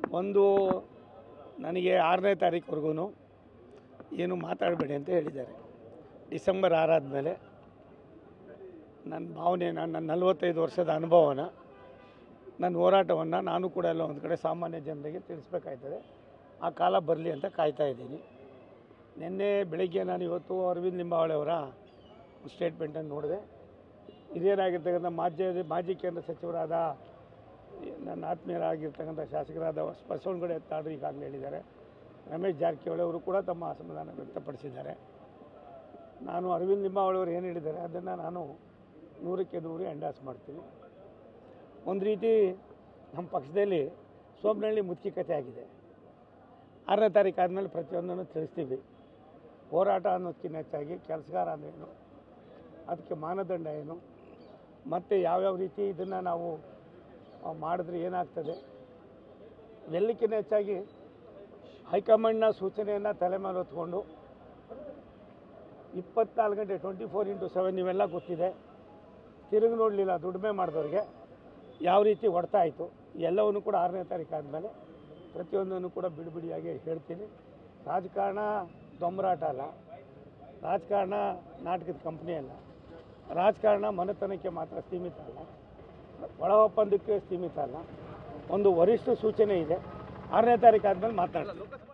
ಒಂದು ನನಗೆ ಆರನೇ ತಾರೀಕುವರೆಗೂ ಏನು ಮಾತಾಡಬೇಡಿ ಅಂತ ಹೇಳಿದ್ದಾರೆ ಡಿಸೆಂಬರ್ ಆರಾದ ಮೇಲೆ ನನ್ನ ಭಾವನೆನ ನನ್ನ ನಲವತ್ತೈದು ವರ್ಷದ ಅನುಭವನ ನನ್ನ ಹೋರಾಟವನ್ನು ನಾನು ಕೂಡ ಎಲ್ಲ ಒಂದು ಕಡೆ ಸಾಮಾನ್ಯ ಜನರಿಗೆ ತಿಳಿಸ್ಬೇಕಾಯ್ತದೆ ಆ ಕಾಲ ಬರಲಿ ಅಂತ ಕಾಯ್ತಾ ಇದ್ದೀನಿ ನಿನ್ನೆ ಬೆಳಿಗ್ಗೆ ನಾನು ಇವತ್ತು ಅರವಿಂದ್ ಲಿಂಬಾವಳಿ ಅವರ ಸ್ಟೇಟ್ಮೆಂಟನ್ನು ನೋಡಿದೆ ಹಿರಿಯರಾಗಿರ್ತಕ್ಕಂಥ ಮಾಜಿ ಮಾಜಿ ಕೇಂದ್ರ ಸಚಿವರಾದ ನನ್ನ ಆತ್ಮೀಯರಾಗಿರ್ತಕ್ಕಂಥ ಶಾಸಕರಾದ ಬಸವನಗುಡಿ ತಾಡ್ರು ಈಗಾಗಲೇ ಹೇಳಿದ್ದಾರೆ ರಮೇಶ್ ಜಾರಕಿಹೊಳಿ ಅವರು ಕೂಡ ತಮ್ಮ ಅಸಮಾಧಾನ ವ್ಯಕ್ತಪಡಿಸಿದ್ದಾರೆ ನಾನು ಅರವಿಂದ್ ಲಿಂಬಾವಳಿ ಅವರು ಏನು ಹೇಳಿದ್ದಾರೆ ಅದನ್ನು ನಾನು ನೂರಕ್ಕೆ ನೂರು ಎಂಡಾಸ್ ಮಾಡ್ತೀನಿ ಒಂದು ರೀತಿ ನಮ್ಮ ಪಕ್ಷದಲ್ಲಿ ಸೋಮನಹಳ್ಳಿ ಮುದುಕಿ ಕಥೆ ಆಗಿದೆ ಆರನೇ ತಾರೀಕು ಆದಮೇಲೆ ಪ್ರತಿಯೊಂದನ್ನು ತಿಳಿಸ್ತೀವಿ ಹೋರಾಟ ಅನ್ನೋದಕ್ಕಿಂತ ಹೆಚ್ಚಾಗಿ ಕೆಲಸಗಾರ ಅಂದ್ರೇನು ಅದಕ್ಕೆ ಮಾನದಂಡ ಏನು ಮತ್ತು ಯಾವ್ಯಾವ ರೀತಿ ಇದನ್ನು ನಾವು ಆ, ಮಾಡಿದ್ರೆ ಏನಾಗ್ತದೆ ಎಲ್ಲಕ್ಕಿಂತ ಹೆಚ್ಚಾಗಿ ಹೈಕಮಾಂಡ್ನ ಸೂಚನೆಯನ್ನು ತಲೆ ಮೇಲೆ ಹೊತ್ಕೊಂಡು ಇಪ್ಪತ್ನಾಲ್ಕು ಗಂಟೆ ಟ್ವೆಂಟಿ ಫೋರ್ ಇಂಟು ಸೆವೆನ್ ನೀವೆಲ್ಲ ಗೊತ್ತಿದೆ ತಿರುಗಿ ನೋಡಲಿಲ್ಲ ದುಡಿಮೆ ಮಾಡಿದವ್ರಿಗೆ ಯಾವ ರೀತಿ ಹೊಡ್ತಾ ಆಯಿತು ಎಲ್ಲವನ್ನು ಕೂಡ ಆರನೇ ತಾರೀಕು ಆದಮೇಲೆ ಪ್ರತಿಯೊಂದನ್ನು ಕೂಡ ಬಿಡಿ ಬಿಡಿಯಾಗಿ ಹೇಳ್ತೀನಿ ರಾಜಕಾರಣ ದೊಂಬರಾಟ ಅಲ್ಲ ರಾಜಕಾರಣ ನಾಟಕದ ಕಂಪ್ನಿ ಅಲ್ಲ ರಾಜಕಾರಣ ಮನೆತನಕ್ಕೆ ಮಾತ್ರ ಸೀಮಿತ ಅಲ್ಲ ಒಳ ಒಪ್ಪಂದಕ್ಕೆ ಸೀಮಿತ ಅಲ್ಲ ಒಂದು ವರಿಷ್ಠ ಸೂಚನೆ ಇದೆ ಆರನೇ ತಾರೀಕು ಆದಮೇಲೆ ಮಾತಾಡ್ತೀನಿ